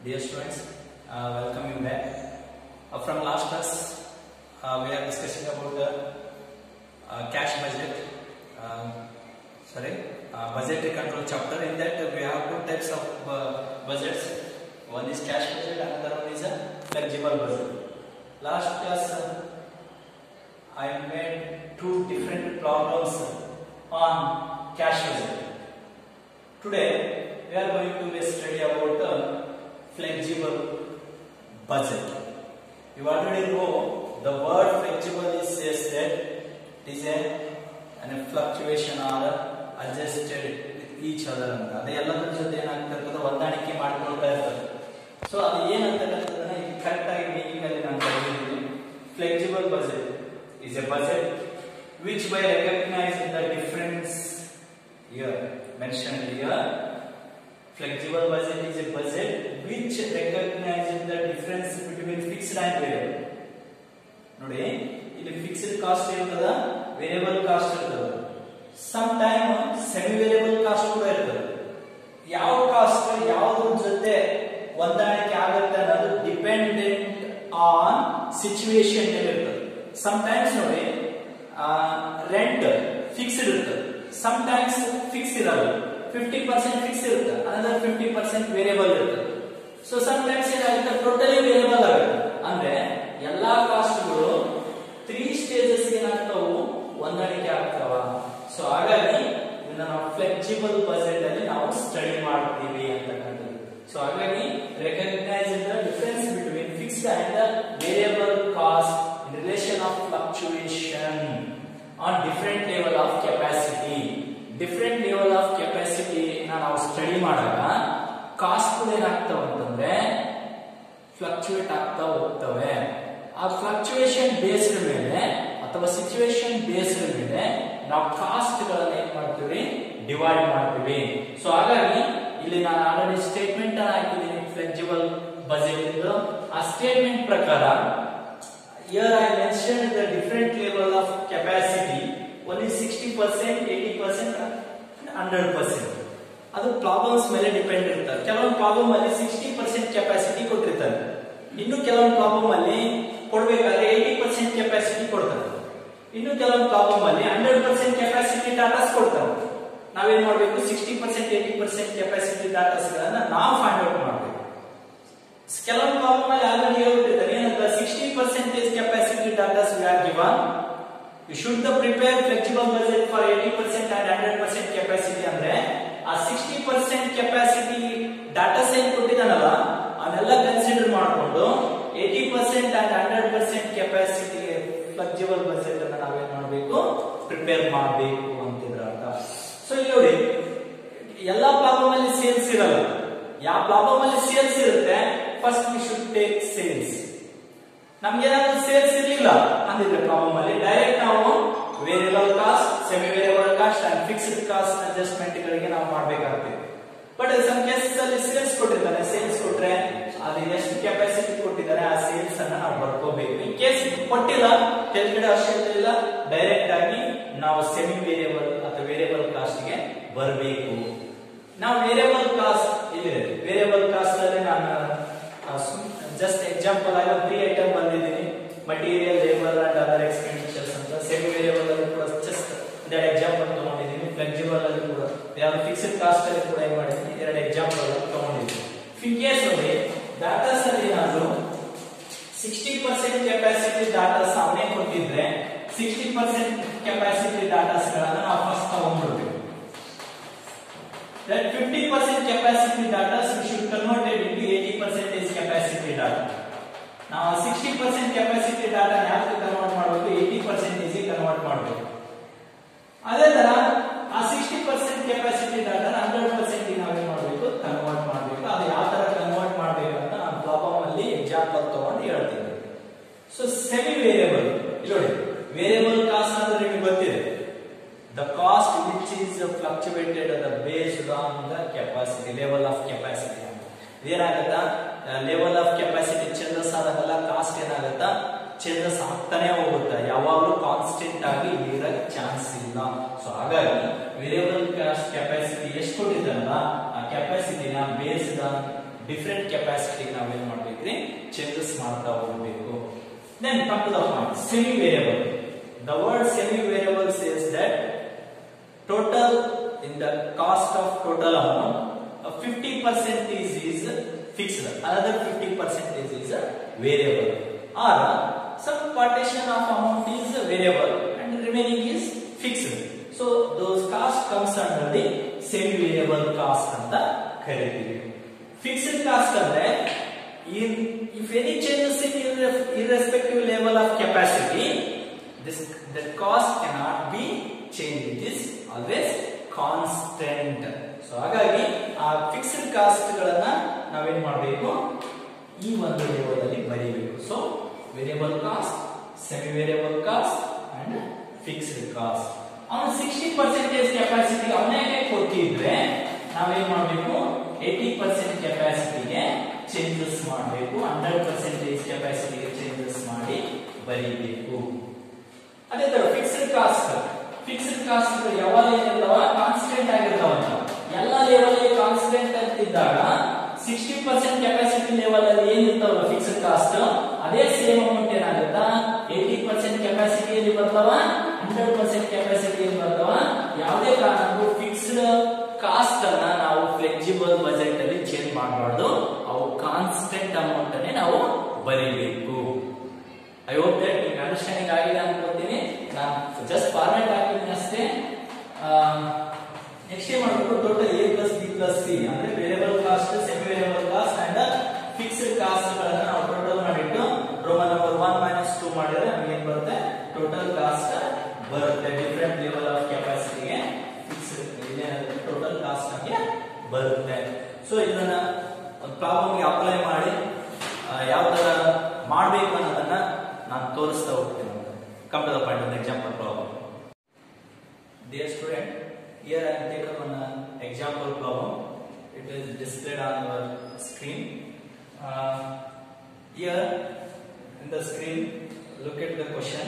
Dear students, uh, welcome you back. Uh, from last class, uh, we are discussing about the uh, cash budget. Um, sorry, uh, budgetary control chapter. In that, we have two types of uh, budgets. One is cash budget, another one is a flexible budget. Last class, uh, I made two different problems on cash budget. Today, we are going to be study about the flexible budget. You already know the word flexible is says that it is a, an fluctuation or adjusted with each other ಅಂತ ಅದು ಎಲ್ಲದರ ಜೊತೆ ಏನಾಗ್ತಾ ಇರ್ತದೆ ಹೊಂದಾಣಿಕೆ ಮಾಡ್ಕೊಳ್ತಾ ಇರ್ತದೆ so ಅದು ಏನಂತಕ್ಕಂಥದ್ದನ್ನ ಕರೆಕ್ಟ್ ಆಗಿ ಮೀನಿಂಗ್ ಅಲ್ಲಿ ನಾನು ಬರೆದಿದ್ದೀನಿ flexible budget is a budget which by recognise the difference here mentioned here flexible budget is a budget which recognizes the difference between fixed and variable ನೋಡಿ ಇಲ್ಲಿ ಫಿಕ್ಸ್ಡ್ ಕಾಸ್ಟ್ ಇರ್ತದ variable cost ಇರ್ತದ some time semi variable cost ಕೂಡ ಇರ್ತದೆ ಯಾವ cost ಯಾವ್ದ್ರ ಜೊತೆ ಹೊಂದಾಣಿಕೆ ಆಗುತ್ತೆ ಅನ್ನೋದು ಡಿಪೆಂಡೆಂಟ್ ಆನ್ ಸಿಚುವೇಶನ್ ಇರ್ತದೆ ಸಮ್ ಟೈಮ್ಸ್ ನೋಡಿ ರೆಂಟ್ ಫಿಕ್ಸ್ಡ್ ಇರ್ತದೆ ಸಮ್ ಟೈಮ್ಸ್ ಫಿಕ್ಸ್ ಇರಲ್ಲ ಫಿಫ್ಟಿ ಪರ್ಸೆಂಟ್ ಫಿಕ್ಸ್ ಇರುತ್ತೆ ಅನದರ್ ಫಿಫ್ಟಿ ಪರ್ಸೆಂಟ್ ವೇರಿಯಬಲ್ ಇರುತ್ತೆ ಸೊ ಸಮ್ ಟೈಮ್ಸ್ ಏನಾಗುತ್ತೆ ಟೋಟಲಿ ವೇರಿಯಬಲ್ ಆಗುತ್ತೆ ಅಂದ್ರೆ ಎಲ್ಲಾ ಕಾಸ್ಟ್ಗಳು ತ್ರೀ ಸ್ಟೇಜಸ್ ಏನಾಗ್ತಾವು ಹೊಂದಾಣಿಕೆ ಆಗ್ತಾವ ಸೊ ಹಾಗಾಗಿ ಇದನ್ನ ನಾವು ಫ್ಲೆಕ್ಸಿಬಲ್ ಬಜೆಟ್ ಅಲ್ಲಿ ನಾವು ಸ್ಟಡಿ ಮಾಡ್ತೀವಿ ಅಂತಕ್ಕಂಥದ್ದು ಸೊ ಹಾಗಾಗಿ recognise the difference between fixed and variable cost in relation of fluctuation on different level of capacity different level of capacity ನಾವು ಸ್ಟಡಿ ಮಾಡಾಗ ಕಾಸ್ಟ್ಗಳು ಏನಾಗ್ತಾವ ಅಂತಂದ್ರೆ ಫ್ಲಕ್ಚುಯೇಟ್ ಆಗ್ತಾ ಹೋಗ್ತವೆ ಆ ಫ್ಲಕ್ಚುಯೇಷನ್ ಬೇಸ್ಡ್ ಮೇಲೆ ಅಥವಾ ಸಿಚುವೇಶನ್ ಬೇಸ್ಡ್ ಮೇಲೆ ನಾವು ಕಾಸ್ಟ್ ಗಳನ್ನ ಏನ್ ಮಾಡ್ತೀವಿ ಡಿವೈಡ್ ಮಾಡ್ತೀವಿ ಸೊ ಹಾಗಾಗಿ ಇಲ್ಲಿ ನಾನು ಆಲ್ರೆಡಿ ಸ್ಟೇಟ್ಮೆಂಟ್ ಹಾಕಿದ್ದೀನಿ ಫ್ಲೆಕ್ಸಿಬಲ್ ಬಜೆಟ್ ಇದು ಆ ಸ್ಟೇಟ್ಮೆಂಟ್ ಪ್ರಕಾರ here I mentioned the different level of capacity only 60% 80% 100% ಅದು ಪ್ರಾಬ್ಲಮ್ಸ್ ಮೇಲೆ ಡಿಪೆಂಡ್ ಇರ್ತಾರೆ ಕೆಲವೊಂದು ಪ್ರಾಬ್ಲಮ್ ಅಲ್ಲಿ ಸಿಕ್ಸ್ಟಿ ಪರ್ಸೆಂಟ್ ಕೆಪಾಸಿಟಿ ಕೊಟ್ಟಿರ್ತಾರೆ ಇನ್ನು ಕೆಲವೊಂದು ಪ್ರಾಬ್ಲಮ್ ಅಲ್ಲಿ ಕೊಡ್ಬೇಕಾದ್ರೆ ಏಯ್ಟಿ ಪರ್ಸೆಂಟ್ ಕೆಪಾಸಿಟಿ ಕೊಡ್ತಾರೆ ಇನ್ನು ಕೆಲವೊಂದು ಪ್ರಾಬ್ಲಮ್ ಅಲ್ಲಿ ಹಂಡ್ರೆಡ್ ಪರ್ಸೆಂಟ್ ಕೆಪಾಸಿಟಿ ಡಾಟಾಸ್ ಕೊಡ್ತಾರೆ ನಾವೇನ್ ಮಾಡ್ಬೇಕು sixty percent eighty percent capacity datas ಗಳನ್ನ ನಾವು ಫೈಂಡ್ ಔಟ್ ಮಾಡ್ಬೇಕು ಕೆಲವೊಂದು ಪ್ರಾಬ್ಲಮ್ ಅಲ್ಲಿ ಆಲ್ರೆಡಿ ಹೇಳ್ಬಿಟ್ಟಿದ್ದಾರೆ ಏನಂತ sixty percentage capacity datas we are given you should the prepare flexible budget for eighty percent and hundred percent capacity ಅಂದ್ರೆ ಆ ಸಿಕ್ಸ್ಟಿ ಪರ್ಸೆಂಟ್ ಕೆಪಾಸಿಟಿ ಡಾಟಾಸ್ ಏನ್ ಕೊಟ್ಟಿದ್ದಾನಲ್ಲ ಅವನ್ನೆಲ್ಲ ಕನ್ಸಿಡರ್ ಮಾಡಿಕೊಂಡು eighty percent and hundred percent capacity flexible budget ಅನ್ನ ನಾವೇನ್ ಮಾಡಬೇಕು prepare ಮಾಡಬೇಕು ಅಂತಿದ್ರ ಅರ್ಥ ಸೊ ಇಲ್ಲಿ ನೋಡಿ ಎಲ್ಲಾ ಪ್ರಾಬ್ಲಮ್ ಅಲ್ಲಿ ಸೇಲ್ಸ್ ಇರಲ್ಲ ಯಾವ ಪ್ರಾಬ್ಲಮ್ ಅಲ್ಲಿ ಸೇಲ್ಸ್ ಇರುತ್ತೆ first we should take sales ನಮ್ಗೆ ಏನಾದ್ರು ಸೇಲ್ಸ್ ಇರ್ಲಿಲ್ಲ ಅಂದಿದ್ರೆ ಪ್ರಾಬ್ಲಮ್ ಅಲ್ಲಿ ಡೈರೆಕ್ಟ್ ನಾವು variable cost semi variable cost and fixed cost adjustment ಗಳಿಗೆ ನಾವು ಮಾಡ್ಬೇಕಾಗ್ತದೆ ಬಟ್ ಸಮ್ ಕೇಸಸ್ ಅಲ್ಲಿ ಸೇಲ್ಸ್ ಕೊಟ್ಟಿರ್ತಾನೆ ಸೇಲ್ಸ್ ಕೊಟ್ರೆ ಅದು ಎಷ್ಟು ಕೆಪಾಸಿಟಿ ಕೊಟ್ಟಿದ್ದಾರೆ ಆ ಸೇಲ್ಸ್ ಅನ್ನ ನಾವು ಬರ್ಕೋಬೇಕು ಇನ್ ಕೇಸ್ ಕೊಟ್ಟಿಲ್ಲ ಕೆಳಗಡೆ ಅವಶ್ಯಕತೆ ಇಲ್ಲ ಡೈರೆಕ್ಟ್ ಆಗಿ ನಾವು ಸೆಮಿ ವೇರಿಯಬಲ್ ಅಥವಾ ವೇರಿಯಬಲ್ ಕಾಸ್ಟ್ ಗೆ ಬರಬೇಕು ನಾವು ವೇರಿಯಬಲ್ ಕಾಸ್ಟ್ ಇಲ್ಲಿದೆ ವೇರಿಯಬಲ್ ಕಾಸ್ಟ್ ಅಲ್ಲಿ ನಾನು ಜಸ್ಟ್ ಎಕ್ಸಾಂಪಲ್ ಆಗಿ ತ್ರೀ ಐಟಮ್ ಬಂದಿದ್ದೀನಿ material labour and other expenditures ಅಂತ ಸೆಮಿ ವೇರಿಯಬಲ್ ಅಲ್ಲಿ ಕೂಡ ಜಸ್ಟ್ ಎರಡು ಎಕ್ಸಾಂಪಲ್ ತಗೊಂಡಿದ್ದೀನಿ ಫ್ಲೆಕ್ಸಿಬಲ್ ಅಲ್ಲಿ ಕೂಡ ಯಾವ್ದು ಫಿಕ್ಸ್ಡ್ ಕಾಸ್ಟ್ ಅಲ್ಲಿ ಕೂಡ ಏನ್ ಮಾಡಿದ್ದೀನಿ ಎರಡು ಎಕ್ಸಾಂಪಲ್ ತಗೊಂಡಿದ್ದೀನಿ ಇನ್ ಕೇಸ್ ನೋಡಿ ಡಾಟಾಸ್ ಅಲ್ಲಿ ನಾನು ಸಿಕ್ಸ್ಟಿ ಪರ್ಸೆಂಟ್ ಕೆಪಾಸಿಟಿ ಡಾಟಾಸ್ ಅವನೇ ಕೊಟ್ಟಿದ್ರೆ ಸಿಕ್ಸ್ಟಿ ಪರ್ಸೆಂಟ್ ಕೆಪಾಸಿಟಿ ಡಾಟಾಸ್ ಗಳನ್ನ ನಾವು ಫಸ್ಟ್ ತಗೊಂಡ್ಬಿಡ್ಬೇಕು that 50% capacity data we should convert it into 80% capacity data. ನಾವು 60% capacity data ಯಾಕೆ ಕನ್ವರ್ಟ್ ಮಾಡಬೇಕು 80% ಕನ್ವರ್ಟ್ ಮಾಡಬೇಕು ಅದೇ ತರ ಆ 60% capacity data 100% ನಾವು ಏನು ಮಾಡಬೇಕು ಕನ್ವರ್ಟ್ ಮಾಡಬೇಕು ಅದು ಯಾವ ತರ ಕನ್ವರ್ಟ್ ಮಾಡಬೇಕು ಅಂತ ನಾನು ಪ್ರಾಬ್ಲಮ್ ಅಲ್ಲಿ ಎಕ್ಸಾಂಪಲ್ ತಗೊಂಡು ಹೇಳ್ತೀನಿ ಸೊ ಸೆಮಿ ವೇರಿಯಬಲ್ ಇಲ್ಲಿ ನೋಡಿ ವೇರಿಯಬಲ್ ಕಾಸ್ಟ್ ಅಂದ್ರೆ ನಿಮಗೆ ಗೊತ್ತಿದೆ the cost which is fluctuated the based on the capacity level of capacity ಏನಾಗತ್ತಾ ಲೆವೆಲ್ ಆಫ್ ಕೆಪಾಸಿಟಿ ಚೇಂಜಸ್ ಆದಾಗೆಲ್ಲ ಕಾಸ್ಟ್ ಏನಾಗತ್ತಾ ಚೇಂಜಸ್ ಆಗ್ತಾನೆ ಹೋಗುತ್ತೆ ಯಾವಾಗಲೂ ಕಾನ್ಸ್ಟೆಂಟ್ ಆಗಿ ಇರಕ್ ಚಾನ್ಸ್ ಇಲ್ಲ ಸೊ ಹಾಗಾಗಿ ವೇರಿಯಬಲ್ ಕಾಸ್ಟ್ ಕೆಪಾಸಿಟಿ ಎಷ್ಟು ಕೊಟ್ಟಿದ್ದಾರಲ್ಲ ಆ ಕೆಪಾಸಿಟಿನ ಬೇಸ್ಡ್ ಆನ್ ಡಿಫ್ರೆಂಟ್ ಕೆಪಾಸಿಟಿಗೆ ನಾವೇನ್ ಮಾಡ್ಬೇಕ್ರಿ ಚೇಂಜಸ್ ಮಾಡ್ತಾ ಹೋಗ್ಬೇಕು then come to the point semi variable the word semi variable says that total in the cost of total amount uh, 50 percentage is fixed another 50 percentage is variable or some partition of amount is variable and remaining is fixed so those cost comes under the semi variable cost ಅಂತ ಕರಿತೀವಿ fixed cost ಅಂದ್ರೆ if any changes in irre- irrespective level of capacity this the cost cannot be changed it is always constant so ಹಾಗಾಗಿ ಆ fixed cost ಗಳನ್ನ ನಾವೇನ್ ಮಾಡಬೇಕು ಈ ಒಂದು ಲೆವೆಲ್ ಅಲ್ಲಿ ಬರೀಬೇಕು so variable cost semi variable cost and fixed cost ಅವನು ಸಿಕ್ಸ್ಟಿ ಪರ್ಸೆಂಟೇಜ್ ಕೆಪಾಸಿಟಿ ಅವನೇ ಕೊಟ್ಟಿದ್ರೆ ನಾವೇನ್ ಮಾಡಬೇಕು ಏಟಿ ಪರ್ಸೆಂಟ್ ಕೆಪಾಸಿಟಿಗೆ ಚೇಂಜಸ್ ಮಾಡಬೇಕು ಹಂಡ್ರೆಡ್ ಪರ್ಸೆಂಟೇಜ್ ಕೆಪಾಸಿಟಿಗೆ ಚೇಂಜಸ್ ಮಾಡಿ ಬರೀಬೇಕು ಅದೇ ತರ ಫಿಕ್ಸ್ಡ್ ಕಾಸ್ಟ್ ಫಿಕ್ಸ್ಡ್ ಕಾಸ್ಟ್ ಯಾವಾಗ ಏನಿರ್ತಾವ ಕಾನ್ಸ್ಟೆಂಟ್ ಆಗಿರ್ತಾವ ಎಲ್ಲ ಲೆವೆಲ್ ಕಾನ್ಸ್ಟೆಂಟ್ ಅಂತಿದ್ದಾಗ ಸಿಕ್ಸ್ಟಿ ಪರ್ಸೆಂಟ್ ಕೆಪಾಸಿಟಿ ಲೆವೆಲ್ ಅಲ್ಲಿ ಏನಿರ್ತಾವಲ್ಲ ಫಿಕ್ಸ್ಡ್ ಕಾಸ್ಟ್ ಅದೇ ಸೇಮ್ ಅಮೌಂಟ್ ಏನಾಗುತ್ತಾ ಏಟಿ ಪರ್ಸೆಂಟ್ ಕೆಪಾಸಿಟಿಯಲ್ಲಿ ಬರ್ತಾವ ಹಂಡ್ರೆಡ್ ಪರ್ಸೆಂಟ್ ಕೆಪಾಸಿಟಿಯಲ್ಲಿ ಬರ್ತಾವ ಯಾವುದೇ ಕಾರಣಕ್ಕೂ ಫಿಕ್ಸ್ಡ್ ಕಾಸ್ಟ್ ಅನ್ನ ನಾವು ಫ್ಲೆಕ್ಸಿಬಲ್ ಬಜೆಟ್ ಅಲ್ಲಿ ಚೇಂಜ್ ಮಾಡಬಾರ್ದು ಅವು ಕಾನ್ಸ್ಟೆಂಟ್ ಅಮೌಂಟ್ ಅನ್ನೇ ನಾವು ಬರೀಬೇಕು ಐ ಹೋಪ್ ದಟ್ ನಿಮ್ಗೆ ಅಂಡರ್ಸ್ಟ್ಯಾಂಡಿಂಗ್ ಆಗಿದೆ ಅನ್ಕೋತೀನಿ ನಾನು ಜಸ್ಟ್ ಫಾರ್ಮ್ಯಾಟ್ ಹಾಕಿದ್ದೀನಿ ಅಷ್ಟೇ ನೆಕ್ಸ್ಟ್ ಏನ್ ಮಾಡಬೇಕು total A plus B plus C ಅಂದ್ರೆ variable cost semi variable cost and fixed cost ಗಳನ್ನ ನಾವು ಟೋಟಲ್ ಮಾಡಿಟ್ಟು roman number one minus two ಮಾಡಿದ್ರೆ ನಮ್ಗೆ ಏನ್ ಬರುತ್ತೆ ಟೋಟಲ್ ಕಾಸ್ಟ್ ಬರುತ್ತೆ ಡಿಫ್ರೆಂಟ್ ಲೆವೆಲ್ ಆಫ್ ಕೆಪಾಸಿಟಿಗೆ ಫಿಕ್ಸ್ಡ್ ಟೋಟಲ್ ಕಾಸ್ಟ್ ನಮಗೆ ಬರುತ್ತೆ ಸೊ ಇದನ್ನ ಒಂದು ಪ್ರಾಬ್ಲಮ್ಗೆ ಅಪ್ಲೈ ಮಾಡಿ ಆ, ಯಾವ ತರ ಮಾಡಬೇಕು ಅನ್ನೋದನ್ನ ನಾನು ತೋರಿಸ್ತಾ ಹೋಗ್ತೀನಿ come to the point of example problem Dear student, here I have taken one uh, example problem. It is displayed on your screen. Uh, here in the screen, look at the question.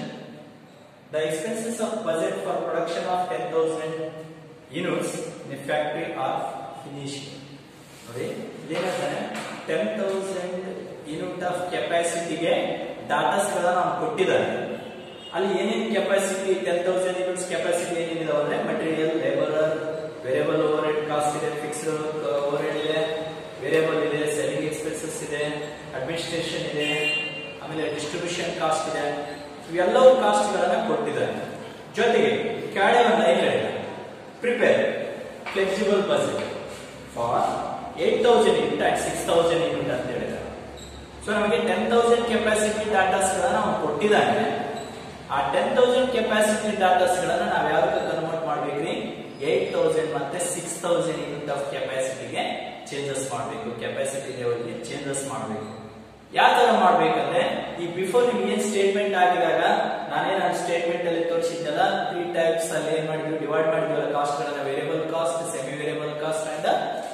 The expenses of budget for production of 10,000 units in a factory are finished. ನೋಡಿ ಇದೇನಂತಾನೆ ten thousand unit of ಕೆಪಾಸಿಟಿಗೆ ಡಾಟಾಸ್ಗಳನ್ನ ನಾವು ಕೊಟ್ಟಿದ್ದಾರೆ ಅಲ್ಲಿ ಏನೇನು capacity ten thousand units capacity ಏನೇನಿದಾವೆ ಅಂದ್ರೆ material labour variable overhead cost ಇದೆ ಫಿಕ್ಸ್ಡ್ ಓವರ್ ಹೆಡ್ ಇದೆ ವೇರಿಯಬಲ್ ಇದೆ ಸೆಲ್ಲಿಂಗ್ ಎಕ್ಸ್ಪೆನ್ಸಸ್ ಇದೆ ಅಡ್ಮಿನಿಸ್ಟ್ರೇಷನ್ ಇದೆ ಆಮೇಲೆ ಡಿಸ್ಟ್ರಿಬ್ಯೂಷನ್ ಕಾಸ್ಟ್ ಇದೆ ಇವೆಲ್ಲವೂ ಕಾಸ್ಟ್ ಗಳನ್ನ ಕೊಟ್ಟಿದ್ದಾರೆ ಜೊತೆಗೆ ಕೆಳಗೆ ಒಂದು ಲೈನ್ ಹೇಳಿದೆ prepare flexible budget for eight thousand unit at six thousand unit ಅಂತ ಹೇಳಿದ್ದಾರೆ ಸೊ ನಮಗೆ ಟೆನ್ ತೌಸಂಡ್ ಕೆಪಾಸಿಟಿ ಡಾಟಾಸ್ ಗಳನ್ನ ನಾವು ಕೊಟ್ಟಿದ್ದಾನೆ ಆ ಟೆನ್ ತೌಸಂಡ್ ಕೆಪಾಸಿಟಿ ಡಾಟಾಸ್ ಗಳನ್ನ ನಾವ್ ಯಾವ್ದಕ್ಕೆ ಕನ್ವರ್ಟ್ ಮಾಡ್ಬೇಕ್ರಿ ಏಟ್ ತೌಸಂಡ್ ಮತ್ತೆ ಸಿಕ್ಸ್ ತೌಸಂಡ್ ಯೂನಿಟ್ ಆಫ್ ಕೆಪಾಸಿಟಿಗೆ ಚೇಂಜಸ್ ಮಾಡಬೇಕು ಕೆಪಾಸಿಟಿ ಲೆವೆಲ್ಗೆ ಚೇಂಜಸ್ ಮಾಡಬೇಕು ಯಾವ ತರ ಮಾಡ್ಬೇಕಂದ್ರೆ ಈ ಬಿಫೋರ್ ನಿಮ್ಗೆ ಏನ್ ಸ್ಟೇಟ್ಮೆಂಟ್ ಆಗಿದಾಗ ನಾನೇ ನನ್ನ ಸ್ಟೇಟ್ಮೆಂಟ್ ಅಲ್ಲಿ ತೋರಿಸಿದ್ದಲ್ಲ ತ್ರೀ ಟೈಪ್ಸ್ ಅಲ್ಲಿ ಏನ್ ಮಾಡಿದ್ವಿ ಡಿವೈಡ್ ಮಾಡಿದ್ವಲ್ಲ ಕಾಸ್ಟ್ ಗಳನ್ನ variable cost semi variable cost and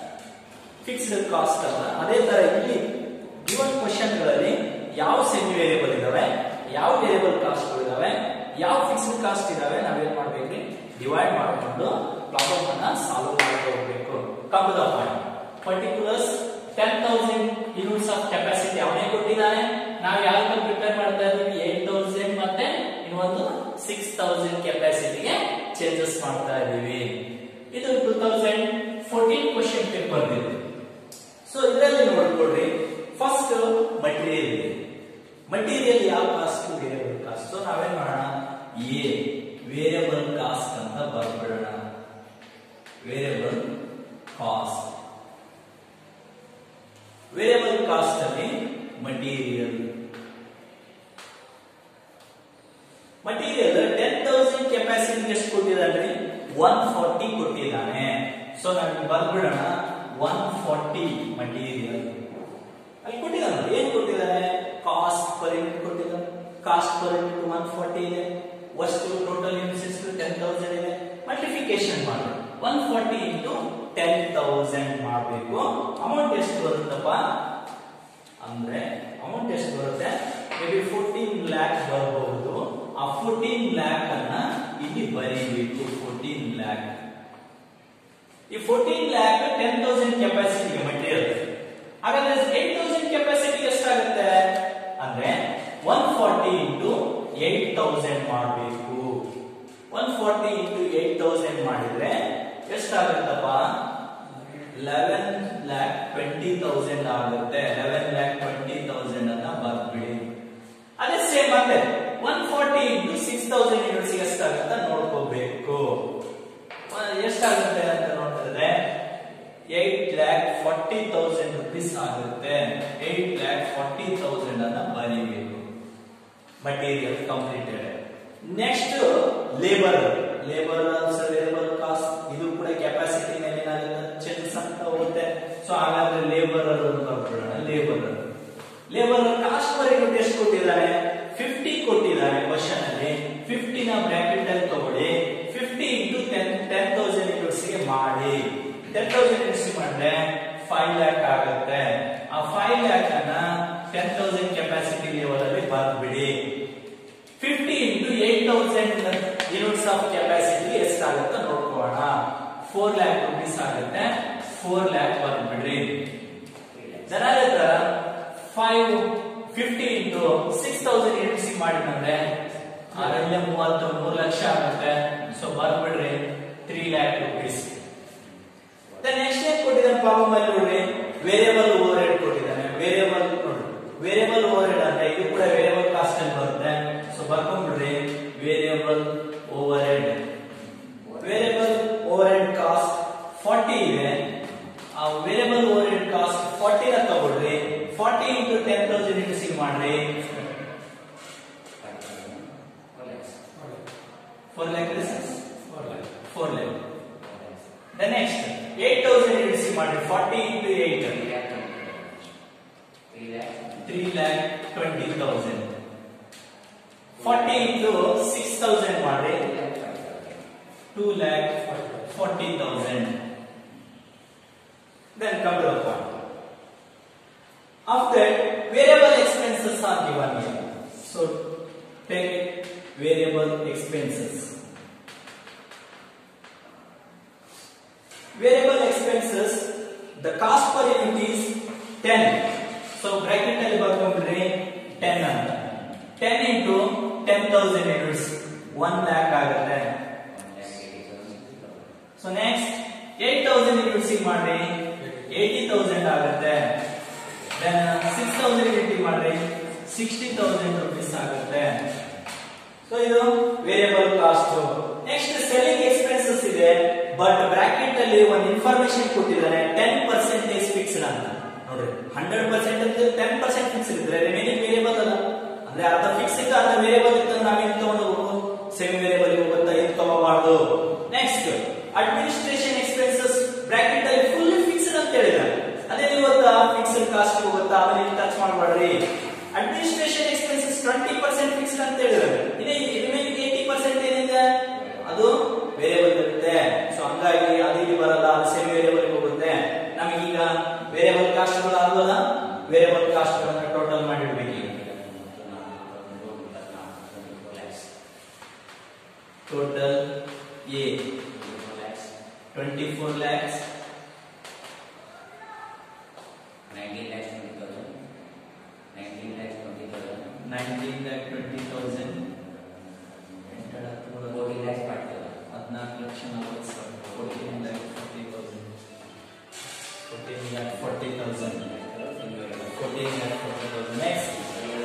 fixed cost ಅಲ್ಲ ಅದೇ ತರ ಇಲ್ಲಿ ಗಿವನ್ ಕ್ವಶನ್ ಗಳಲ್ಲಿ ಯಾವ ಸೆಮಿ ವೇರಿಯಬಲ್ ಇದಾವೆ ಯಾವ ವೇರಿಯಬಲ್ ಕಾಸ್ಟ್ ಇದಾವೆ ಯಾವ ಫಿಕ್ಸ್ಡ್ ಕಾಸ್ಟ್ ಇದಾವೆ ನಾವೇನ್ ಮಾಡ್ಬೇಕ್ರಿ ಡಿವೈಡ್ ಮಾಡಿಕೊಂಡು ಪ್ರಾಬ್ಲಮ್ ಅನ್ನ ಸಾಲ್ವ್ ಮಾಡ್ತಾ ಹೋಗ್ಬೇಕು come the point particulars ten thousand units of capacity ಅವನೇ ಕೊಟ್ಟಿದ್ದಾನೆ ನಾವು ಯಾವ್ದಕ್ಕೆ ಪ್ರಿಪೇರ್ ಮಾಡ್ತಾ ಇದ್ದೀವಿ ಏಟ್ ತೌಸಂಡ್ ಮತ್ತೆ ಇನ್ನೊಂದು ಸಿಕ್ಸ್ ತೌಸಂಡ್ ಕೆಪಾಸಿಟಿಗೆ ಚೇಂಜಸ್ ಮಾಡ್ತಾ ಇದ್ದೀವಿ ಇದು two thousand fourteen question paper ಇದೆ ಸೊ ಇದರಲ್ಲಿ ನೋಡ್ಕೊಡ್ರಿ ಫಸ್ಟ್ ಮಟೀರಿಯಲ್ ಇದೆ ಮಟೀರಿಯಲ್ ಯಾವ ಕಾಸ್ಟ್ ವೇರಿಯಬಲ್ ಕಾಸ್ಟ್ ಸೊ ನಾವೇನ್ ಮಾಡೋಣ ಎ ವೇರಿಯಬಲ್ ಕಾಸ್ಟ್ ಅಂತ ಬರ್ಬಿಡೋಣ ವೇರಿಯಬಲ್ ಕಾಸ್ಟ್ ವೇರಿಯಬಲ್ ಕಾಸ್ಟ್ ಅಲ್ಲಿ material material ten thousand capacity ಎಷ್ಟು ಕೊಟ್ಟಿದ್ದಾನೆ ಒನ್ ಫಾರ್ಟಿ ಕೊಟ್ಟಿದ್ದಾನೆ ಸೊ ನಾವು ಬರ್ಬಿಡೋಣ ಒನ್ ಫಾರ್ಟಿ ಮಟೀರಿಯಲ್ ಅಲ್ಲಿ ಕೊಟ್ಟಿದ್ದಾನೆ ನೋಡಿ, ಏನ್ ಕೊಟ್ಟಿದ್ದಾನೆ ಕಾಸ್ಟ್ ಪರ್ ಯೂನಿಟ್ ಕೊಟ್ಟಿದ್ದಾನೆ cost per unit one forty ಇದೆ ವಸ್ತು ಟೋಟಲ್ ಯೂನಿಟ್ಸ್ ಎಷ್ಟು ಟೆನ್ ತೌಸಂಡ್ ಇದೆ ಮಲ್ಟಿಫಿಕೇಶನ್ ಮಾಡಿ one forty into ten thousand ಮಾಡಬೇಕು ಅಮೌಂಟ್ ಎಷ್ಟು ಬರುತ್ತಪ್ಪ ಅಂದ್ರೆ ಅಮೌಂಟ್ ಎಷ್ಟು ಬರುತ್ತೆ ಮೇ ಬಿ ಫೋರ್ಟೀನ್ ಲ್ಯಾಕ್ ಬರಬಹುದು ಆ ಫೋರ್ಟೀನ್ ಲ್ಯಾಕ್ ಅನ್ನ ಇಲ್ಲಿ ಬರೀಬೇಕು ಫೋರ್ಟೀನ್ ಲ್ಯಾಕ್ ಈ fourteen lakh ten thousand capacity material ಆಗ ಇಂಟು ಏಟ್ ತೌಸಂಡ್ ಮಾಡಬೇಕು one forty into eight thousand ಮಾಡಿದ್ರೆ ಎಷ್ಟಾಗುತ್ತಪ್ಪ ಲೆವೆನ್ ಲ್ಯಾಕ್ ಟ್ವೆಂಟಿ ತೌಸಂಡ್ ಆಗುತ್ತೆ ಲೆವೆನ್ ಲ್ಯಾಕ್ ಟ್ವೆಂಟಿ ತೌಸಂಡ್ ಅನ್ನ ಬರ್ದ್ಬಿಡಿ ಅದೇ ಸೇಮ್ ಮತ್ತೆ one forty into six thousand units ಎಷ್ಟಾಗುತ್ತೆ ನೋಡ್ಕೋಬೇಕು ಅಹ್, ಎಷ್ಟಾಗುತ್ತೆ ಅಂತ ನೋಡಿದ್ರೆ eight lakh forty thousand rupees ಆಗುತ್ತೆ ಏಟ್ ಲ್ಯಾಕ್ ಫಾರ್ಟಿ ತೌಸಂಡ್ ಅನ್ನ ಬರೀಬೇಕು material completed next labour labour labour cost ಇದು ಕೂಡ ಕೆಪಾಸಿಟಿ ಮೇಲೆ ಏನಾಗುತ್ತೆ ಚೇಂಜಸ್ ಆಗ್ತಾ ಹೋಗುತ್ತೆ ಸೊ ಹಾಗಾದ್ರೆ ಲೇಬರ್ ಬರ್ಬಿಡೋಣ labour labour cost per unit ಎಷ್ಟು ಕೊಟ್ಟಿದ್ದಾನೆ ಫಿಫ್ಟಿ ಕೊಟ್ಟಿದ್ದಾನೆ ಕ್ವಶನ್ ಅಲ್ಲಿ ಫಿಫ್ಟಿನ ಬ್ರಾಕೆಟ್ ಅಲ್ಲಿ ತಗೊಳ್ಳಿ fifty into ten ten thousand units ಗೆ ಮಾಡಿ ಟೆನ್ ತೌಸಂಡ್ ಯೂನಿಟ್ಸ್ ಮಾಡಿದ್ರೆ ಫೈವ್ ಲ್ಯಾಕ್ ಆಗುತ್ತೆ ಆ ಫೈವ್ ಲ್ಯಾಕ್ ಅನ್ನ ಟೆನ್ ತೌಸಂಡ್ ಕೆಪಾಸಿಟಿ ಲೆವೆಲ್ ಅಲ್ಲಿ ಬರ್ದ್ಬಿಡಿ fifty into eight thousand units of capacity ಎಷ್ಟಾಗುತ್ತೆ ನೋಡ್ಕೋಣ ಫೋರ್ ಲ್ಯಾಕ್ ರುಪೀಸ್ ಆಗುತ್ತೆ ಫೋರ್ ಲ್ಯಾಕ್ ಬರ್ದ್ಬಿಡ್ರಿ ಜನರ ಹತ್ರ five fifty into six thousand units ಮಾಡಿದ್ರೆ ಅದರಲ್ಲೇ ಮೂವತ್ತು ಮೂರು ಲಕ್ಷ ಆಗುತ್ತೆ ಸೊ ಬರ್ಬಿಡ್ರಿ ತ್ರೀ ಲ್ಯಾಕ್ ರುಪೀಸ್ ನೆಕ್ಸ್ಟ್ ಏನ್ ಕೊಟ್ಟಿದ್ದಾನೆ ಪ್ರಾಬ್ಲಮ್ ಅಲ್ಲಿ ನೋಡ್ರಿ ವೇರಿಯಬಲ್ ಓವರ್ ಹೆಡ್ ಕೊಟ್ಟಿದ್ದಾನೆ ವೇರಿಯಬಲ್ ನೋಡ್ರಿ ವೇರಿಯಬಲ್ ಓವರ್ ಹೆಡ್ ಅಂದ್ರೆ ಇದು ಕೂಡ ವೇರಿಯಬಲ್ ಕಾಸ್ಟ್ ಅಲ್ಲಿ ಬರುತ್ತೆ ಸೊ ಬರ್ಕೊಂಡ್ಬಿಡ್ರಿ variable overhead variable overhead cost forty ಇದೆ ಆ variable overhead cost forty ನ ತಗೊಳ್ರಿ forty into ten thousand units ಮಾಡ್ರಿ four lakh four lakh the next eight thousand units ಮಾಡ್ರಿ forty into eight three lakh twenty thousand forty into six thousand ಮಾಡ್ರಿ two lakh forty thousand then come to the point. After variable expenses are given here. So take variable expenses. Variable expenses, the cost per unit is 10. So bracket ಅಲ್ಲಿ ಬರ್ಕೊಂಡ್ರೆ 10 ಅಂತ 10 into 10,000 units 1 lakh ಆಗುತ್ತೆ so next eight thousand units ಮಾಡ್ರಿ eighty thousand ಆಗುತ್ತೆ then six thousand unit ಮಾಡ್ರಿ sixty thousand rupees ಆಗುತ್ತೆ so ಇದು variable cost next selling expenses ಇದೆ but bracket ಅಲ್ಲಿ ಒಂದು ಇನ್ಫಾರ್ಮೇಶನ್ ಕೊಟ್ಟಿದ್ದಾರೆ ಟೆನ್ ಪರ್ಸೆಂಟೇಜ್ ಫಿಕ್ಸ್ಡ್ ಅಂತ ನೋಡ್ರಿ ಹಂಡ್ರೆಡ್ ಪರ್ಸೆಂಟ್ ಅಂತ ಟೆನ್ ಪರ್ಸೆಂಟ್ ಫಿಕ್ಸ್ ಇದ್ರೆ ರಿಮೈನಿಂಗ್ ವೇರಿಯಬಲ್ ಅಲ್ಲ ಅಂದ್ರೆ ಅರ್ಧ ಫಿಕ್ಸ್ ಇತ್ತು ಅರ್ಧ ವೇರಿಯಬಲ್ ಇತ್ತು ನಾವೇನು ತಗೊಂಡು ಹೋಗ್ಬೇಕು ಸೆಮಿ ವೇರಿಯಬಲ್ ಹೋಗುತ್ತಾ ಇದು ತಗೋಬಾರ್ದು ನೆಕ್ಸ್ಟ್ ಅಡ್ಮಿನಿಸ್ಟ್ರೇಷನ್ ಎಕ್ಸ್ಪೆನ್ಸಸ್ ಬ್ರಾಕೆಟ್ ಅಲ್ಲಿ ಫುಲ್ ಫಿಕ್ಸ್ಡ್ ಅಂತ ಹೇಳಿದ್ದಾರೆ ಅದೇ ಇವತ್ತು ಫಿಕ್ಸ್ಡ್ ಕಾಸ್ಟ್ ಹೋಗುತ್ತಾ ಅದನ್ನ ಟಚ್ ಮಾಡಬೇಡ್ರಿ administration expenses twenty percent fixed ಅಂತ ಹೇಳಿದ್ದಾರೆ ಇದೇ ರಿಮೈನಿಂಗ್ ಏಯ್ಟಿ ಪರ್ಸೆಂಟ್ ಏನಿದೆ ಅದು ವೇರಿಯಬಲ್ ಇರುತ್ತೆ ಸೊ ಹಂಗಾಗಿ ಅದು ಇಲ್ಲಿ ಬರಲ್ಲ ಅದು ಸೆಮಿ ವೇರಿಯಬಲ್ ಹೋಗುತ್ತೆ ನಮಗೀಗ ವೇರಿಯಬಲ್ ಕಾಸ್ಟ್ ಗಳು ಆಗೋಲ್ಲ ವೇರಿಯಬಲ್ ಕಾಸ್ಟ್ ಗಳನ್ನ ಟೋಟಲ್ ಮಾಡಿಡ್ಬೇಕು ಈಗ total A twenty four lakhs nineteen lakh twenty thousand ಹದಿನಾಲ್ಕು ಲಕ್ಷ ನಲವತ್ತು ಸಾವಿರ fourteen lakh forty thousand fourteen lakh forty thousand fourteen lakh forty thousand next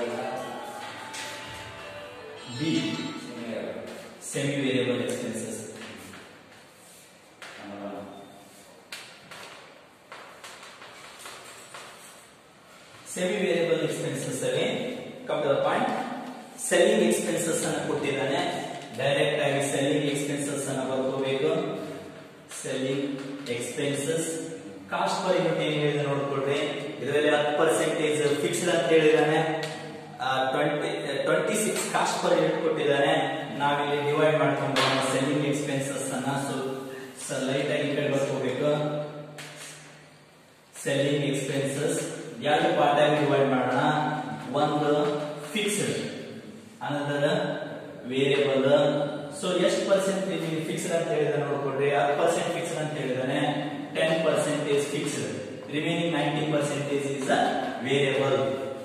B semi variable expenses semi variable expenses ಅಲ್ಲಿ come to the point selling expenses ಅನ್ನು ಕೊಟ್ಟಿದ್ದಾನೆ direct ಆಗಿ selling expenses ಅನ್ನು ಬರ್ಕೋಬೇಕು selling expenses cost per unit ಏನ್ ಹೇಳಿದೆ ನೋಡ್ಕೊಳ್ರಿ ಇದರಲ್ಲಿ ಹತ್ತು ಪರ್ಸೆಂಟೇಜ್ ಫಿಕ್ಸ್ಡ್ ಅಂತ ಹೇಳಿದಾನೆ twenty twenty six cost per unit ಕೊಟ್ಟಿದ್ದಾನೆ ನಾವಿಲ್ಲಿ ಡಿವೈಡ್ ಮಾಡ್ಕೊಂಡು ಸೆಲ್ಲಿಂಗ್ ಎಕ್ಸ್ಪೆನ್ಸಸ್ ಅನ್ನ ಸ್ವಲ್ಪ ಲೈಟ್ ಆಗಿ ಈ ಕಡೆ ಬರ್ಕೋಬೇಕು ಸೆಲ್ಲಿಂಗ್ ಎಕ್ಸ್ಪೆನ್ಸಸ್ ಎರಡು ಪಾರ್ಟ್ ಆಗಿ ಡಿವೈಡ್ ಮಾಡೋಣ ಒಂದು ಫಿಕ್ಸ್ಡ್ ಅನದರ್ ವೇರಿಯಬಲ್ ಸೊ ಎಷ್ಟು ಪರ್ಸೆಂಟೇಜ್ ಫಿಕ್ಸ್ಡ್ ಅಂತ ಹೇಳಿದಾನೆ ನೋಡ್ಕೊಡ್ರಿ ಹತ್ತು ಪರ್ಸೆಂಟ್ ಫಿಕ್ಸ್ಡ್ ಅಂತ ಹೇಳಿದಾನೆ ten percentage fixed remaining ninety percentage is a variable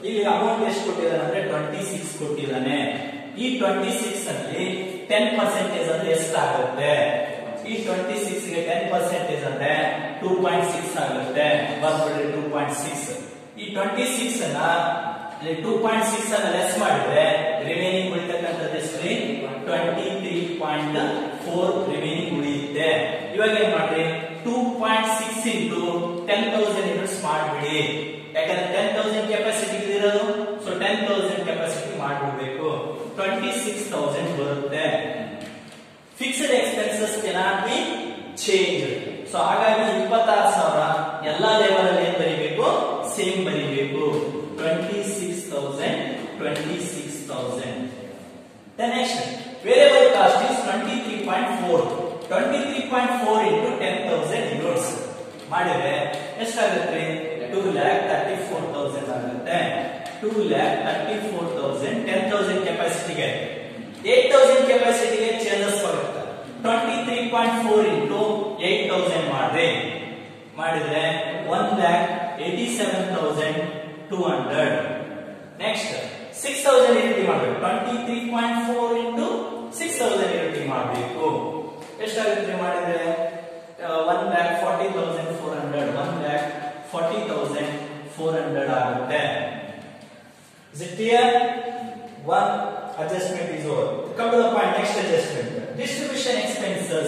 ಇಲ್ಲಿ ಅಮೌಂಟ್ ಎಷ್ಟು ಕೊಟ್ಟಿದ್ದಾನೆ ಅಂದ್ರೆ ಟ್ವೆಂಟಿ ಸಿಕ್ಸ್ ಕೊಟ್ಟಿದ್ದಾನೆ ಈ ಟ್ವೆಂಟಿ ಸಿಕ್ಸ್ ಅಲ್ಲಿ ಟೆನ್ ಪರ್ಸೆಂಟೇಜ್ ಅಂದ್ರೆ ಎಷ್ಟಾಗುತ್ತೆ ಈ ಟ್ವೆಂಟಿ ಸಿಕ್ಸ್ ಗೆ ಟೆನ್ ಪರ್ಸೆಂಟೇಜ್ ಅಂದ್ರೆ ಟೂ ಪಾಯಿಂಟ್ ಸಿಕ್ಸ್ ಆಗುತ್ತೆ ಬರ್ಬಿಡ್ರಿ ಟೂ ಪಾಯಿಂಟ್ ಸಿಕ್ಸ್ ಈ ಟ್ವೆಂಟಿ ಸಿಕ್ಸ್ ಅನ್ನ ಟೂ ಪಾಯಿಂಟ್ ಸಿಕ್ಸ್ ಅನ್ನ ಲೆಸ್ ಮಾಡಿದ್ರೆ ರಿಮೈನಿಂಗ್ ಉಳಿತಕ್ಕಂಥದ್ದು ಎಷ್ಟು twenty three point four remaining ಉಳಿಯುತ್ತೆ ಇವಾಗ ಏನ್ ಮಾಡ್ರಿ two point six into ten thousand units ಮಾಡ್ಬಿಡಿ ಯಾಕಂದ್ರೆ ಟೆನ್ ತೌಸಂಡ್ ಕೆಪಾಸಿಟಿ ಇರೋದು ಸೊ ಟೆನ್ ತೌಸಂಡ್ ಕೆಪಾಸಿಟಿ ಮಾಡ್ಬಿಡ್ಬೇಕು ಟ್ವೆಂಟಿ ಸಿಕ್ಸ್ ತೌಸಂಡ್ ಬರುತ್ತೆ fixed expenses cannot be change so ಹಾಗಾಗಿ ಇಪ್ಪತ್ತಾರು ಸಾವಿರ ಎಲ್ಲಾ ಲೆವೆಲ್ ಅಲ್ಲಿ ಏನ್ ಬರೀಬೇಕು ಸೇಮ್ ಬರೀಬೇಕು twenty six thousand twenty six thousand The next variable cost is 23.4. 23.4 into 10,000 units. ಮಾಡಿದ್ರೆ ಎಷ್ಟಾಗುತ್ತೆ two lakh thirty four thousand ಆಗುತ್ತೆ two lakh thirty four thousand ten thousand ಕೆಪಾಸಿಟಿಗೆ ಏಟ್ ತೌಸಂಡ್ ಕೆಪಾಸಿಟಿಗೆ ಚೇಂಜಸ್ ಬರುತ್ತೆ twenty three point four into eight thousand ಮಾಡಿದ್ರೆ ಮಾಡಿದ್ರೆ one lakh eighty seven thousand two hundred next six thousand ಯೂನಿಟಿ ಮಾಡಬೇಕು twenty three point four into six thousand ಯೂನಿಟಿ ಮಾಡಬೇಕು ಎಷ್ಟಾಗುತ್ತೆ ಮಾಡಿದ್ರೆ one lakh forty thousand four hundred one lakh forty thousand four hundred ಆಗುತ್ತೆ Is it clear? One adjustment is over. Come to the point. Next adjustment. Distribution expenses.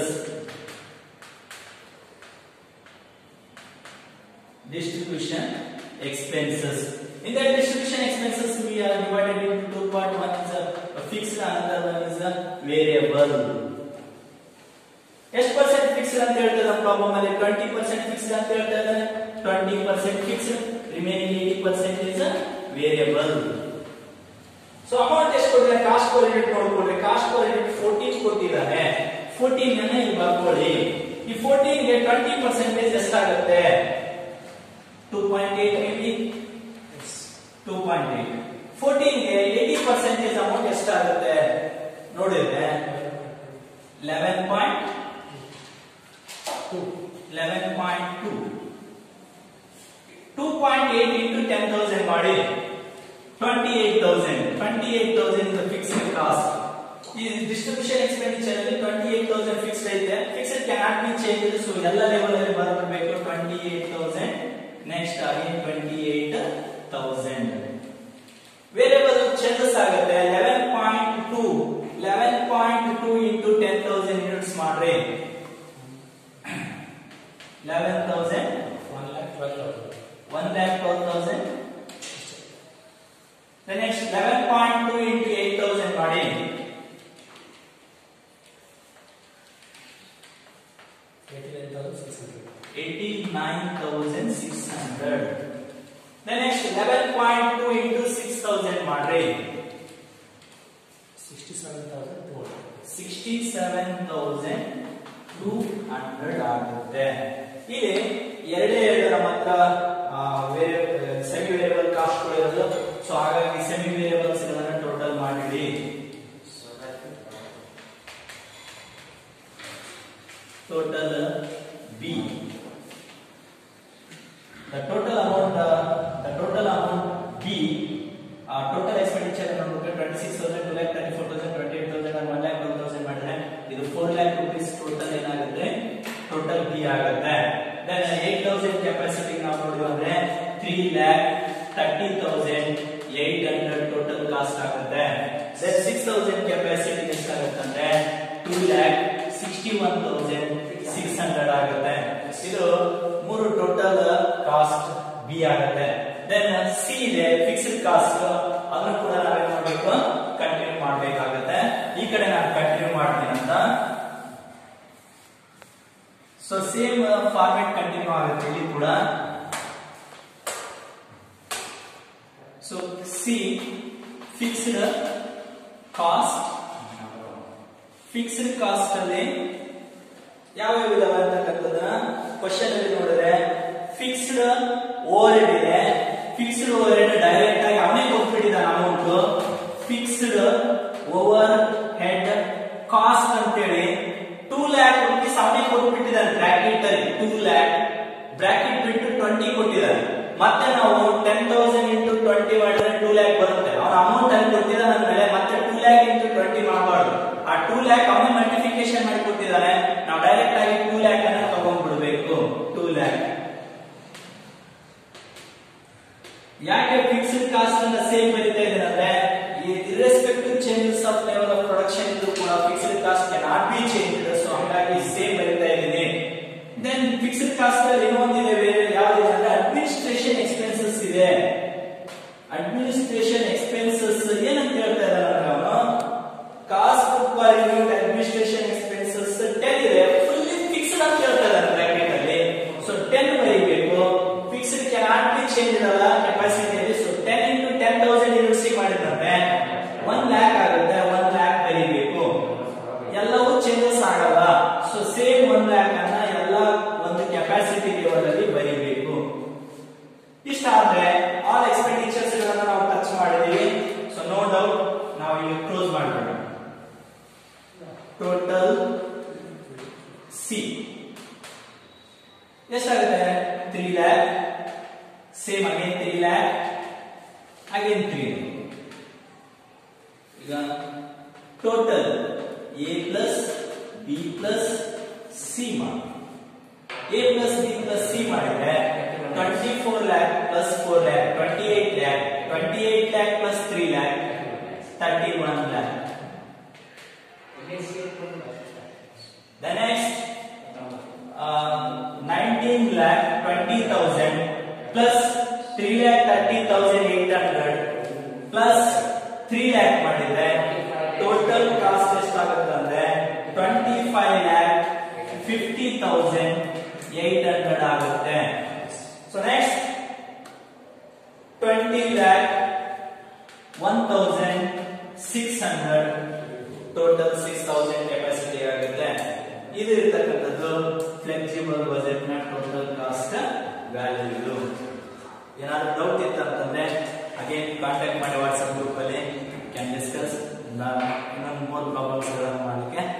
Distribution expenses. In that distribution expenses, we are divided into two part. One is a, a fixed, another one is a variable. ಎಷ್ಟು percent fixed ಅಂತ ಹೇಳ್ತದೆ problem ಅಲ್ಲಿ twenty percent fixed ಅಂತ ಹೇಳ್ತಾ ಇದ್ದಾನೆ twenty percent fixed remaining eighty percent is variable so amount ಎಷ್ಟು ಕೊಟ್ಟಿದ್ದಾರೆ cost per unit ನೋಡ್ಕೊಳ್ರಿ ಕಾಸ್ಟ್ ಪರ್ ಯೂನಿಟ್ ಫೋರ್ಟೀನ್ ಕೊಟ್ಟಿದ್ದಾನೆ ಫೋರ್ಟೀನ್ ಅನ್ನ ಇಲ್ಲಿ ಬರ್ಕೊಳ್ಳಿ ಈ ಫೋರ್ಟೀನ್ ಗೆ ಟ್ವೆಂಟಿ ಪರ್ಸೆಂಟೇಜ್ ಎಷ್ಟಾಗುತ್ತೆ two point eight may be two point eight fourteen ಗೆ ಏಟಿ ಪರ್ಸೆಂಟೇಜ್ ಅಮೌಂಟ್ ಎಷ್ಟಾಗುತ್ತೆ ನೋಡಿದ್ರೆ eleven point eleven point two two point eight into ten thousand ಮಾಡಿ twenty eight thousand twenty eight thousand is fixed cost ಈ distribution expenditure ಅಲ್ಲಿ twenty eight thousand fixed ಐತೆ fixed cannot be change so ಎಲ್ಲ level ಅಲ್ಲಿ ಬರ್ಬಿಡ್ಬೇಕು twenty eight thousand next again twenty eight thousand variable changes ಆಗುತ್ತೆ eleven point two eleven point two into ten thousand units ಮಾಡ್ರಿ eleven thousand one lakh twelve thousand one lakh twelve thousand The next 11.2 into 8000 ಮಾಡಿ eighty nine thousand six hundred 89600 The next 11.2 into 6000 ಮಾಡ್ರಿ sixty seven thousand two hundred 67200 ಆಗುತ್ತೆ ಇಲ್ಲಿ ಎರಡೇ ಎರಡು ನಮ್ಮ ಹತ್ರ semi variable cost ಇರೋದು ಸೊ ಹಾಗಾಗಿ ಸೆಮಿ ವೇರಿಯಬಲ್ಸ್ ಗಳನ್ನ ಟೋಟಲ್ ಮಾಡಿಡಿ total B the total amount uh, the total amount b uh, total expenditure ನೋಡ್ಬೇಕು 26000 2 lakh 34000 28000 and 1 lakh 12000 ಮಾಡಿದ್ರೆ ಇದು 4 lakh rupees ಟೋಟಲ್ ಏನಾಗುತ್ತೆ ಟೋಟಲ್ ಬಿ ಆಗುತ್ತೆ then 8000 ಕೆಪಾಸಿಟಿ ನಾವು ನೋಡಿದ್ವಿ ಅಂದ್ರೆ 3 lakh 30800 ಟೋಟಲ್ ಕಾಸ್ಟ್ ಆಗುತ್ತೆ then 6000 ಕೆಪಾಸಿಟಿ ಎಷ್ಟಾಗುತ್ತೆ ಅಂದ್ರೆ 2 lakh 61600 ಆಗುತ್ತೆ ಇದು ಮೂರು ಟೋಟಲ್ ಕಾಸ್ಟ್ ಬಿ ಆಗುತ್ತೆ ದೆನ್ ಸಿ ಇದೆ ಫಿಕ್ಸ್ಡ್ ಕಾಸ್ಟ್ ಅದನ್ನು ಕೂಡ ನಾವೇನ್ ಮಾಡಬೇಕು ಕಂಟಿನ್ಯೂ ಮಾಡಬೇಕಾಗುತ್ತೆ ಈ ಕಡೆ ನಾನು ಕಂಟಿನ್ಯೂ ಮಾಡ್ತೀನಿ ಅಂತ ಸೊ ಸೇಮ್ ಫಾರ್ಮೆಟ್ ಕಂಟಿನ್ಯೂ ಆಗುತ್ತೆ ಇಲ್ಲಿ ಕೂಡ so C fixed cost fixed cost ಅಲ್ಲಿ ಯಾವ ಇದಾವೆ ಅಂತಕ್ಕಂಥದ್ದನ್ನ ಕ್ವಶನ್ ಅಲ್ಲಿ ನೋಡಿದ್ರೆ ಫಿಕ್ಸ್ಡ್ ಓವರ್ ಹೆಡ್ ಇದೆ ಫಿಕ್ಸ್ಡ್ ಓವರ್ ಹೆಡ್ ಡೈರೆಕ್ಟ್ ಆಗಿ ಅವನೇ ಕೊಟ್ಬಿಟ್ಟಿದ್ದಾನೆ amount fixed overhead cost ಅಂತೇಳಿ ಟೂ ಲ್ಯಾಕ್ ರುಪೀಸ್ ಅವನೇ ಕೊಟ್ಬಿಟ್ಟಿದ್ದಾನೆ ಬ್ರಾಕೆಟ್ ಅಲ್ಲಿ ಟೂ ಲ್ಯಾಕ್ ಬ್ರಾಕೆಟ್ ಬಿಟ್ಟು ಟ್ವೆಂಟಿ ಕೊಟ್ಟಿದ್ದಾರೆ ಮತ್ತೆ ನಾವು ಟೆನ್ ತೌಸಂಡ್ ಇಂಟು ಟ್ವೆಂಟಿ ಮಾಡಿದ್ರೆ ಅಮೌಂಟ್ ಅಲ್ಲಿ ಕೊಟ್ಟಿದ್ದಾನೆ ಅಂದ್ಮೇಲೆ ಮತ್ತೆ ಟೂ ಲ್ಯಾಕ್ ಇಂಟು ಟ್ವೆಂಟಿ ಮಾಡಬಾರ್ದು ಆ ಟೂ ಲ್ಯಾಕ್ ಅವನೇ ಮಲ್ಟಿಫಿಕೇಶನ್ ಮಾಡಿ ಕೊಟ್ಟಿದ್ದಾನೆ ನಾವು ಡೈರೆಕ್ಟ್ ಆಗಿ ಟೂ ಲ್ಯಾಕ್ ಅನ್ನ ತಗೊಂಡ್ಬಿಡ್ಬೇಕು ಟೂ ಲ್ಯಾಕ್ ಯಾಕೆ ಫಿಕ್ಸ್ಡ್ ಕಾಸ್ಟ್ ಅನ್ನ ಸೇಮ್ ಬರೀತಾ ಇದ್ದೇನೆ ಅಂದ್ರೆ irrespective changes of level of production ಇದ್ರು ಕೂಡ fixed cost not be change so ಹಾಗಾಗಿ ಸೇಮ್ ಬರೀತಾ ಇದ್ದೀನಿ ದೆನ್ ಫಿಕ್ಸ್ಡ್ ಕಾಸ್ಟ್ ಅಲ್ಲಿ ಇನ್ನೊಂದಿದೆ ಬೇರೆ ಯಾವ್ದಿದೆ ಅಂದ್ರೆ ಅಡ್ಮಿನಿಸ್ಟ್ರೇಷನ್ ಎಕ್ಸ್ಪೆನ್ಸಸ್ ಇದೆ ಅಡ್ಮಿನಿಸ್ಟ್ರೇಷನ್ ಎಕ್ಸ್ಪೆನ್ಸಸ್ ಏನಂತ ಹೇಳ್ತಾ ಇದ್ದಾರೆ ಅವನು cost for unit administration expenses ten ಇದೆ ಫುಲ್ಲಿ ಫಿಕ್ಸ್ಡ್ ಅಂತ ಹೇಳ್ತಾ ಇದ್ದಾರೆ ಬ್ರಾಕೆಟ್ ಅಲ್ಲಿ ಸೊ ಟೆನ್ ಬರೀಬೇಕು ಫಿಕ್ಸ್ಡ್ ಕೆನಾಟ್ ಬಿ ಚೇಂಜ್ ಇರಲ್ಲ ಕೆಪಾಸಿಟಿಯಲ್ಲಿ so ten into ten thousand units ಮಾಡಿದ್ರೆ ಒನ್ ಲ್ಯಾಕ್ ಆಗುತ್ತೆ ಒನ್ ಲ್ಯಾಕ್ ಬರೀಬೇಕು ಎಲ್ಲವೂ ಚೇಂಜಸ್ ಆಗಲ್ಲ ಸೊ ಸೇಮ್ ಒನ್ ಲ್ಯಾಕ್ ಅನ್ನ ಎಲ್ಲ ಒಂದು ಕೆಪಾಸಿಟಿ ಲೆವೆಲ್ ಅಲ್ಲಿ ಬರೀಬೇಕು ಇಷ್ಟ ಆದ್ರೆ ಆಲ್ ಎಕ್ಸ್ಪೆಂಡಿಚರ್ಸ್ ಗಳನ್ನ ನಾವು ಟಚ್ ಮಾಡಿದೀವಿ ಸೊ ನೋ ಡೌಟ್ ನಾವು ಈಗ ಕ್ಲೋಸ್ ಮಾಡಬೇಡ ಟೋಟಲ್ ಸಿ ಎಷ್ಟಾಗುತ್ತೆ three lakh same again three lakh again three ಈಗ total A plus B plus C ಮಾಡಿ A plus B plus C ಮಾಡಿದ್ರೆ twenty four lakh plus four lakh twenty eight lakh twenty eight lakh plus three lakh thirty one lakh The next uh, 19 lakh 20,000 plus 3 lakh 30,800 plus 3 lakh ಮಾಡಿದ್ರೆ total cost ಎಷ್ಟಾಗುತ್ತೆ ಅಂದ್ರೆ 25 lakh 50,800 ಆಗುತ್ತೆ so next 20 lakh 1,600 total six thousand capacity ಆಗುತ್ತೆ ಇದು ಇರ್ತಕ್ಕಂಥದ್ದು flexible budget ನ total cost value ಇದು ಏನಾದ್ರು ಡೌಟ್ ಇತ್ತು ಅಂತಂದ್ರೆ ಅಗೇನ್ ಕಾಂಟ್ಯಾಕ್ಟ್ ಮಾಡಿ ವಾಟ್ಸ್ಆಪ್ ಗ್ರೂಪ್ ಅಲ್ಲಿ ಕ್ಯಾನ್ ಡಿಸ್ಕಸ್ ಇನ್ನೊಂದು ಮೂರು ಪ್ರಾಬ್ಲಮ್ಸ್ ಮಾಡಲಿಕ್ಕೆ